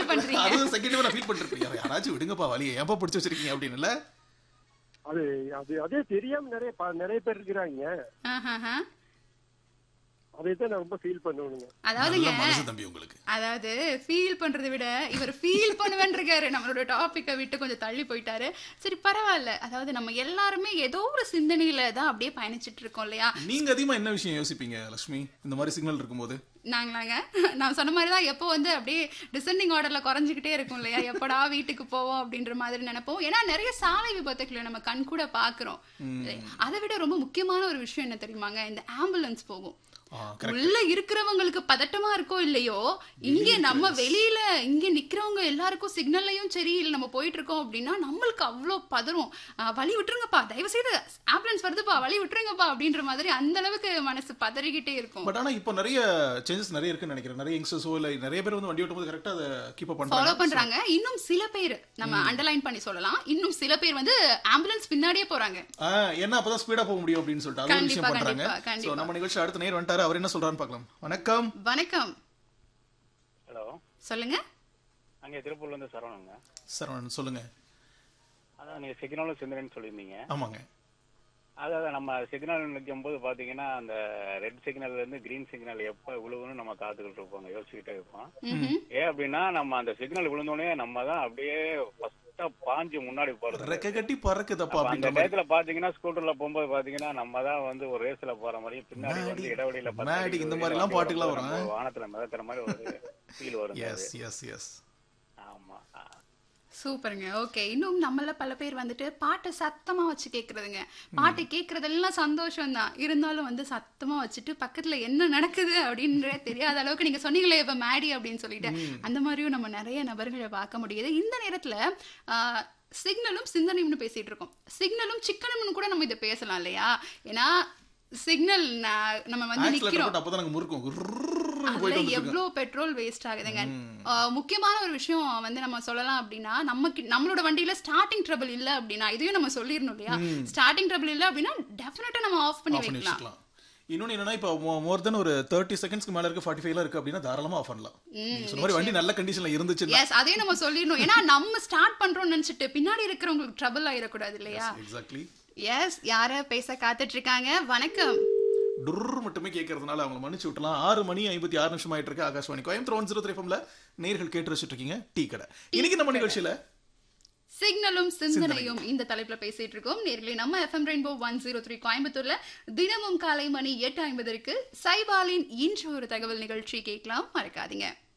பண்றீங்க அது செகண்ட் நான் ஃபீல் பண்ணிருப்பீங்க யாராச்சும் விடுங்கப்பா வலியை ஏன்பா பிடிச்சி வச்சிருக்கீங்க அப்படின்னு அது அது அதே தெரியாம நிறைய ப- நிறைய பேர் இருக்கிறாங்க ஆஹாஹா. அதை தான் நான் ரொம்ப ஃபீல் பண்ணுவேனுங்க அதாவதுங்க நல்ல மனசு தம்பி உங்களுக்கு அதாவது ஃபீல் பண்றதை விட இவர் ஃபீல் பண்ணுவேன் இருக்காரு நம்மளோட டாபிக்கை விட்டு கொஞ்சம் தள்ளி போயிட்டாரு சரி பரவாயில்ல அதாவது நம்ம எல்லாருமே ஏதோ ஒரு சிந்தனையில தான் அப்படியே பயணிச்சிட்டு இருக்கோம் இல்லையா நீங்க அதிகமா என்ன விஷயம் யோசிப்பீங்க லட்சுமி இந்த மாதிரி சிக்னல் இருக்கும்போது நாங்களாங்க நான் சொன்ன மாதிரி தான் எப்போ வந்து அப்படியே டிசெண்டிங் ஆர்டர்ல குறைஞ்சிக்கிட்டே இருக்கும் இல்லையா எப்படா வீட்டுக்கு போவோம் அப்படின்ற மாதிரி நினைப்போம் ஏன்னா நிறைய சாலை விபத்துக்களை நம்ம கண் கூட பாக்குறோம் அதை விட ரொம்ப முக்கியமான ஒரு விஷயம் என்ன தெரியுமாங்க இந்த ஆம்புலன்ஸ் போகும் ஆ, உள்ள இருக்கிறவங்களுக்கு பதட்டமா இருக்கோ இல்லையோ இங்க நம்ம வெளியில இங்க நிக்கிறவங்க எல்லாருக்கும் சிக்னல்லையும் சரி இல்ல நம்ம போயிட்டு இருக்கோம் அப்படின்னா நம்மளுக்கு அவ்வளோ பதறும் ஆ, வழி விட்டுருங்கப்பா தயவு செய்து ஆம்புலன்ஸ் வருதுப்பா வழி விட்டுருங்கப்பா அப்படின்ற மாதிரி அந்த அளவுக்கு மனசு பதறிக்கிட்டே இருக்கும் பட் ஆனா இப்போ நிறைய சேஞ்சஸ் நிறைய இருக்குன்னு நினைக்கிறேன் நிறைய யங்ஸ்டர்ஸோ இல்ல நிறைய பேர் வந்து வண்டி ஓட்டும்போது கரெக்டா அதை கீப் அப் ஃபாலோ பண்றாங்க பண்றாங்க இன்னும் சில பேர் நம்ம அண்டர்லைன் பண்ணி சொல்லலாம் இன்னும் சில பேர் வந்து ஆம்புலன்ஸ் பின்னாடியே போறாங்க ஆ, என்ன அப்பதான் ஸ்பீடா போக முடியும் அப்படின்னு சொல்லிட்டு அது ஒரு விஷயம் கண்டிப்பா, பண்றாங்க கண்டிப்பா, கண்டிப்பா. சோ நம்ம நிகழ்ச்சி அடுத்த நேர் வந்துட்டாரு அவர் என்ன சொல்றாருன்னு பார்க்கலாம் வணக்கம் வணக்கம் ஹலோ சொல்லுங்க அங்கே திருப்பூர்ல இருந்து சரவணங்க சரவணன் சொல்லுங்க அதான் நீங்க சிக்னலும் சிந்தனைன்னு சொல்லியிருந்தீங்க ஆமாங்க அதாவது நம்ம சிக்னல் நிற்கும் போது பாத்தீங்கன்னா அந்த ரெட் சிக்னல்ல இருந்து கிரீன் சிக்னல் எப்ப விழுவுன்னு நம்ம காத்துக்கிட்டு இருப்போம் யோசிச்சுக்கிட்டே இருப்போம் ம்ஹும். ஏன் அப்படின்னா நம்ம அந்த சிக்னல் விழுந்தோடனே நம்ம தான் அப்படியே ஃபர்ஸ்டா பாஞ்சு முன்னாடி போறது ரெக்க கட்டி பறக்குதப்பா அப்ப அந்த அப்படின்ற மாதிரி டயத்துல பாத்தீங்கன்னா ஸ்கூட்டர்ல போகும்போது பாத்தீங்கன்னா நம்ம தான் வந்து ஒரு ரேஸ்ல போற மாதிரி பின்னாடி மேடி, வந்து இடைவெளியில பத்து மேடி, அடி, இந்த இருபது மாதிரி அடி எல்லாம் பாட்டுக்கெல்லாம் நம்ம வரும். வானத்துல மிதக்கிற மாதிரி ஒரு ஃபீல் வரும் எஸ் எஸ் எஸ் ஆமா ஆ. சூப்பருங்க ஓகே இன்னும் நம்மள பல பேர் வந்துட்டு பாட்டை சத்தமா வச்சு கேக்குறதுங்க பாட்டு கேக்குறதெல்லாம் சந்தோஷம் தான் இருந்தாலும் வந்து சத்தமா வச்சுட்டு பக்கத்துல என்ன நடக்குது அப்படின்ற தெரியாத அளவுக்கு நீங்க சொன்னீங்களே இப்ப மேடி அப்படின்னு சொல்லிட்டு அந்த மாதிரியும் நம்ம நிறைய நபர்களை பார்க்க முடியுது இந்த நேரத்துல ஆஹ், சிக்னலும் சிந்தனையும்னு பேசிட்டு இருக்கோம் சிக்னலும் சிக்கனம்னு கூட நம்ம இதை பேசலாம் இல்லையா ஏன்னா சிக்னல் நம்ம வந்து ஆக்சிலேட்டர் நிக்கிறோம் போட்டு அப்பதான் நாங்க முறுக்கும் குர்ருன்னு அதுல போயிட்டு வந்துட்டு எவ்வளவு பெட்ரோல் வேஸ்ட் ஆகுதுங்க ஆஹ் முக்கியமான ஒரு விஷயம் வந்து நம்ம சொல்லலாம் அப்படின்னா நமக்கு நம்மளோட வண்டியில ஸ்டார்டிங் ட்ரபிள் இல்ல அப்படின்னா இதையும் நம்ம சொல்லிடணும் இல்லையா ஸ்டார்டிங் ட்ரபிள் இல்ல அப்படின்னா டெஃபினட்டா நம்ம ஆஃப் பண்ணி ஆஃப் பண்ணி வைக்கலாம் வச்சுக்கலாம் இன்னொன்னு என்னன்னா இப்போ மோர் தென் ஒரு தேர்ட்டி செகண்ட்ஸ்க்கு மேல இருக்கு ஃபார்ட்டி ஃபைவ்ல இருக்கு அப்படின்னா தாராளமா ஆஃப் பண்ணலாம் நீங்க சொன்ன மாதிரி வண்டி நல்ல கண்டிஷன்ல இருந்துச்சுன்னா எஸ் அதையும் நம்ம சொல்லிடணும் ஏன்னா நம்ம ஸ்டார்ட் பண்றோம்னு நினைச்சிட்டு பின்னாடி இருக்கிறவங்களுக்கு ட்ரபிள் ஆயிடக்கூடாது இல்லையா எக்ஸாக்ட்லி எஸ் யார பேச காத்துட்டு இருக்காங்க வணக்கம் டுர் மட்டுமே கேட்கறதுனால அவங்களை மன்னிச்சு விட்டலாம் ஆறு மணி ஐம்பத்தி ஆறு நிமிஷம் ஆயிட்டு இருக்கு Akashvani Coimbatore one zero three நேர்கள் கேட்டு வச்சுட்டு இருக்கீங்க டீ கடை இன்னைக்கு நம்ம நிகழ்ச்சியில சிக்னலும் சிந்தனையும் இந்த தலைப்புல பேசிட்டு இருக்கோம் நேர்களை நம்ம FM rainbow one zero three கோயம்புத்தூர்ல தினமும் காலை மணி எட்டு ஐம்பதற்கு சைபாலின் இன்று ஒரு தகவல் நிகழ்ச்சி கேட்கலாம் மறக்காதீங்க